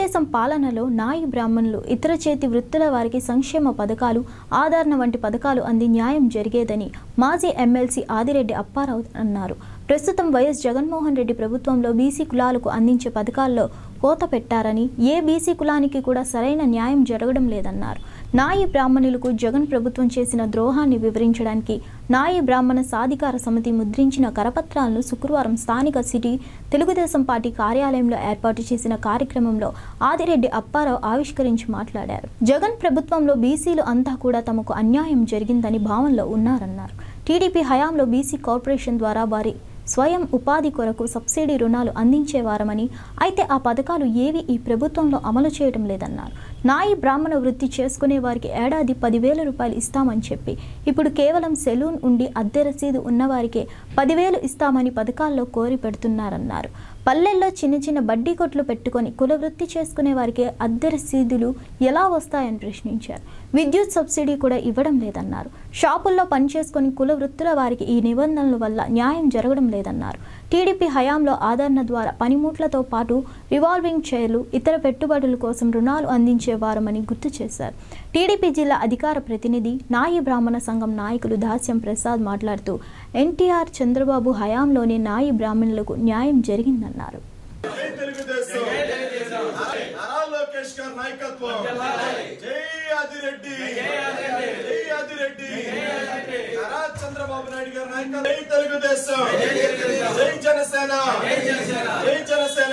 తెలుగుదేశం పాలనలో నాయి బ్రాహ్మణులు ఇతర చేతి వృత్తుల వారికి సంక్షేమ పథకాలు ఆదరణ వంటి పథకాలు అంది న్యాయం జరిగేదని మాజీ ఎమ్మెల్సీ ఆదిరెడ్డి అప్పారావు అన్నారు ప్రస్తుతం వైఎస్ జగన్మోహన్ రెడ్డి ప్రభుత్వంలో బీసీ కులాలకు అందించే పథకాల్లో కోత పెట్టారని ఏ బీసీ కులానికి కూడా సరైన న్యాయం జరగడం లేదన్నారు నాయి బ్రాహ్మణులకు జగన్ ప్రభుత్వం చేసిన ద్రోహాన్ని వివరించడానికి నాయి బ్రాహ్మణ సాధికార సమితి ముద్రించిన కరపత్రాలను శుక్రవారం స్థానిక సిటీ తెలుగుదేశం పార్టీ కార్యాలయంలో ఏర్పాటు చేసిన కార్యక్రమంలో ఆదిరెడ్డి అప్పారావు ఆవిష్కరించి మాట్లాడారు జగన్ ప్రభుత్వంలో బీసీలు అంతా కూడా తమకు అన్యాయం జరిగిందని భావనలో ఉన్నారన్నారు టీడీపీ హయాంలో బీసీ కార్పొరేషన్ ద్వారా వారి స్వయం ఉపాధి కొరకు సబ్సిడీ రుణాలు అందించేవారమని అయితే ఆ పథకాలు ఏవి ఈ ప్రభుత్వంలో అమలు చేయడం లేదన్నారు నాయి బ్రాహ్మణ వృత్తి చేసుకునే వారికి ఏడాది పదివేల రూపాయలు ఇస్తామని చెప్పి ఇప్పుడు కేవలం సెలూన్ ఉండి అద్దె రసీదు ఉన్నవారికే పదివేలు ఇస్తామని పథకాల్లో కోరి పెడుతున్నారన్నారు పల్లెల్లో చిన్న చిన్న బడ్డీ కొట్లు పెట్టుకొని కుల వృత్తి చేసుకునే వారికి అద్దె రసీదులు ఎలా వస్తాయని ప్రశ్నించారు విద్యుత్ సబ్సిడీ కూడా ఇవ్వడం లేదన్నారు షాపుల్లో పనిచేసుకొని కుల వృత్తుల వారికి ఈ నిబంధనల వల్ల న్యాయం జరగడం లేదన్నారు టీడీపీ హయాంలో ఆదరణ ద్వారా పనిముట్లతో పాటు రివాల్వింగ్ చైర్లు ఇతర పెట్టుబడుల కోసం రుణాలు అందించేవారమని గుర్తు చేశారు టీడీపీ జిల్లా అధికార ప్రతినిధి నాయి బ్రాహ్మణ సంఘం నాయకులు దాస్యం ప్రసాద్ మాట్లాడుతూ ఎన్టీఆర్ చంద్రబాబు హయాంలోనే నాయి బ్రాహ్మణులకు న్యాయం జరిగిందన్నారు జై తెలుగుదేశం నారా లోకేష్ గారి నాయకత్వం జై ఆదిరెడ్డి జై ఆదిరెడ్డి నారా చంద్రబాబు నాయుడు గారి నాయకత్వం జై తెలుగుదేశం జై జనసేన జై జనసేన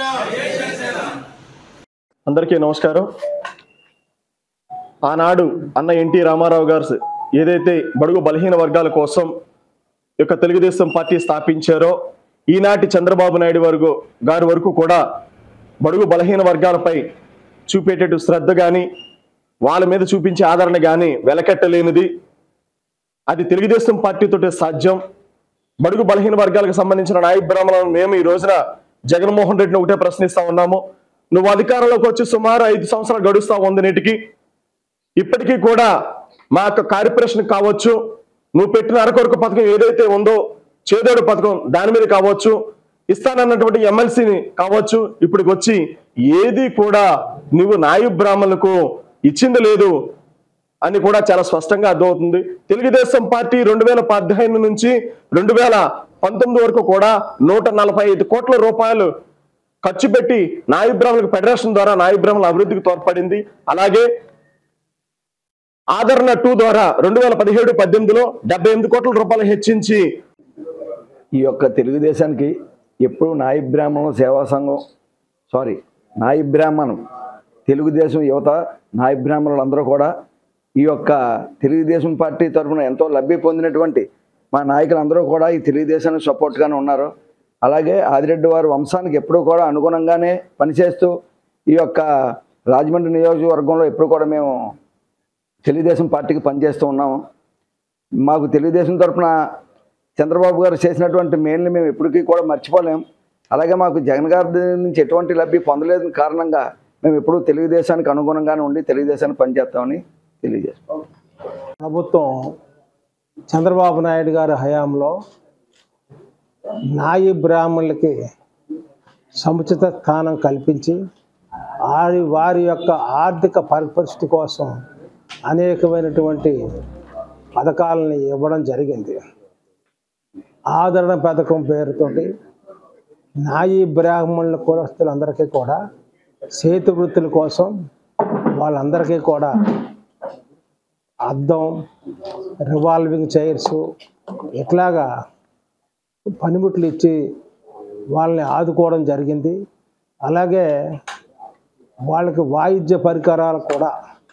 అందరికీ నమస్కారం ఆనాడు అన్న ఎన్టీ రామారావు గారు ఏదైతే బడుగు బలహీన వర్గాల కోసం ఈ యొక్క తెలుగుదేశం పార్టీ స్థాపించారో ఈనాటి చంద్రబాబు నాయుడు వరకు గారి వరకు కూడా బడుగు బలహీన వర్గాలపై చూపేటట్టు శ్రద్ధ కానీ వాళ్ళ మీద చూపించే ఆదరణ కానీ వెలకెట్టలేనిది అది తెలుగుదేశం పార్టీతోటే సాధ్యం బడుగు బలహీన వర్గాలకు సంబంధించిన నాయ బ్రాహ్మణులను మేము ఈ రోజున జగన్మోహన్ రెడ్డిని ఒకటే ప్రశ్నిస్తా ఉన్నాము నువ్వు అధికారంలోకి వచ్చి సుమారు ఐదు సంవత్సరాలు గడుస్తా ఉంది నేటికి ఇప్పటికీ కూడా మా యొక్క కార్పొరేషన్ కావచ్చు నువ్వు పెట్టిన అరకొరకు పథకం ఏదైతే ఉందో చేదోడు పథకం దాని మీద కావచ్చు ఇస్తానన్నటువంటి ఎమ్మెల్సీని కావచ్చు ఇప్పటికి వచ్చి ఏది కూడా నువ్వు నాయు బ్రాహ్మణులకు ఇచ్చింది లేదు అని కూడా చాలా స్పష్టంగా అర్థమవుతుంది తెలుగుదేశం పార్టీ రెండు వేల పద్దెనిమిది నుంచి రెండు వేల పంతొమ్మిది వరకు కూడా నూట నలభై ఐదు కోట్ల రూపాయలు ఖర్చు పెట్టి నాయు బ్రాహ్మణులకు ఫెడరేషన్ ద్వారా నాయు బ్రాహ్మణుల అభివృద్ధికి తోడ్పడింది అలాగే ఆదరణ టూ ద్వారా రెండు వేల పదిహేడు పద్దెనిమిదిలో డెబ్బై ఎనిమిది కోట్ల రూపాయలు హెచ్చించి ఈ యొక్క తెలుగుదేశానికి ఎప్పుడు నాయి బ్రాహ్మణం సేవా సంఘం సారీ నాయి బ్రాహ్మణం తెలుగుదేశం యువత నాయి బ్రాహ్మణులు అందరూ కూడా ఈ యొక్క తెలుగుదేశం పార్టీ తరఫున ఎంతో లబ్ధి పొందినటువంటి మా నాయకులందరూ కూడా ఈ తెలుగుదేశానికి సపోర్ట్గానే ఉన్నారు అలాగే ఆదిరెడ్డి వారి వంశానికి ఎప్పుడూ కూడా అనుగుణంగానే పనిచేస్తూ ఈ యొక్క రాజమండ్రి నియోజకవర్గంలో ఎప్పుడు కూడా మేము తెలుగుదేశం పార్టీకి పనిచేస్తూ ఉన్నాము మాకు తెలుగుదేశం తరఫున చంద్రబాబు గారు చేసినటువంటి మేల్ని మేము ఎప్పటికీ కూడా మర్చిపోలేం అలాగే మాకు జగన్ గారి నుంచి ఎటువంటి లబ్ధి పొందలేదు కారణంగా మేము ఎప్పుడూ తెలుగుదేశానికి అనుగుణంగానే ఉండి తెలుగుదేశానికి పనిచేస్తామని తెలియజేస్తాం ప్రభుత్వం చంద్రబాబు నాయుడు గారి హయాంలో నాయి బ్రాహ్మణులకి సముచిత స్థానం కల్పించి వారి వారి యొక్క ఆర్థిక పరిపరిస్థితి కోసం అనేకమైనటువంటి పథకాలని ఇవ్వడం జరిగింది ఆదరణ పథకం పేరుతోటి నాయి బ్రాహ్మణుల కులస్తులందరికీ కూడా చేతి వృత్తుల కోసం వాళ్ళందరికీ కూడా అద్దం రివాల్వింగ్ చైర్స్ ఇట్లాగా పనిముట్లు ఇచ్చి వాళ్ళని ఆదుకోవడం జరిగింది అలాగే వాళ్ళకి వాయిద్య పరికరాలు కూడా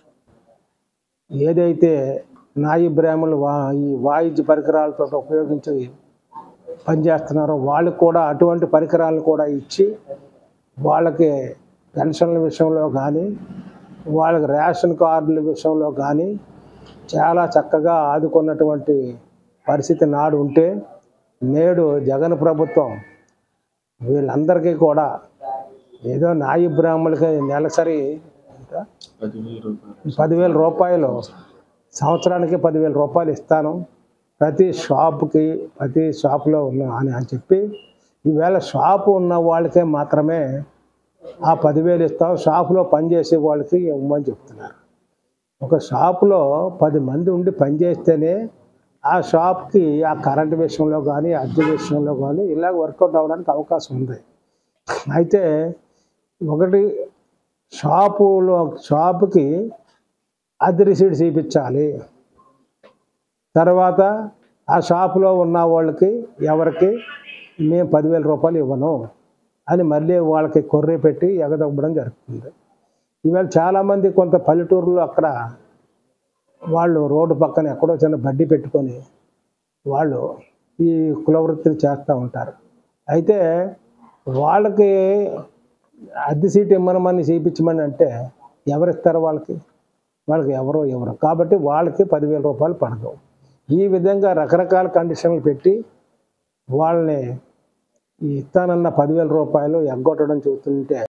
ఏదైతే నాయి బ్రాహ్మణులు వా ఈ వాయిద్య పరికరాలతో ఉపయోగించి పనిచేస్తున్నారో వాళ్ళకి కూడా అటువంటి పరికరాలను కూడా ఇచ్చి వాళ్ళకి పెన్షన్ల విషయంలో కానీ వాళ్ళకి రేషన్ కార్డుల విషయంలో కానీ చాలా చక్కగా ఆదుకున్నటువంటి పరిస్థితి నాడు ఉంటే నేడు జగన్ ప్రభుత్వం వీళ్ళందరికీ కూడా ఏదో నాయి బ్రాహ్మణులకి నెలసరి ఎంత? పదివేల రూపాయలు సంవత్సరానికి పదివేల రూపాయలు ఇస్తాను ప్రతి షాపుకి ప్రతి షాపులో ఉన్న అని అని చెప్పి ఈవేళ షాపు ఉన్న వాళ్ళకే మాత్రమే ఆ పదివేలు ఇస్తాం షాపులో పనిచేసే వాళ్ళకి ఇవ్వమని చెప్తున్నారు ఒక షాపులో పది మంది ఉండి పనిచేస్తేనే ఆ షాప్కి ఆ కరెంట్ విషయంలో కానీ అద్దె విషయంలో కానీ ఇలాగ వర్కౌట్ అవ్వడానికి అవకాశం ఉంది అయితే ఒకటి షాపులో షాపుకి అద్దె రిసీట్ చూపించాలి తర్వాత ఆ షాపులో ఉన్న వాళ్ళకి ఎవరికి మేము పదివేల రూపాయలు ఇవ్వను అని మళ్ళీ వాళ్ళకి కొర్రే పెట్టి ఎగదొబ్బడం జరుగుతుంది ఇవాళ చాలామంది కొంత పల్లెటూరులో అక్కడ వాళ్ళు రోడ్డు పక్కన ఎక్కడో చిన్న బడ్డీ పెట్టుకొని వాళ్ళు ఈ కులవృత్తిని చేస్తూ ఉంటారు అయితే వాళ్ళకి అద్దె సీట్ ఇమ్మనమని చేయించమని అంటే ఎవరిస్తారు వాళ్ళకి వాళ్ళకి ఎవరో ఎవరు కాబట్టి వాళ్ళకి పదివేల రూపాయలు పడదు ఈ విధంగా రకరకాల కండిషన్లు పెట్టి వాళ్ళని ఈ ఇస్తానన్న పదివేల రూపాయలు ఎగ్గొట్టడం చూస్తుంటే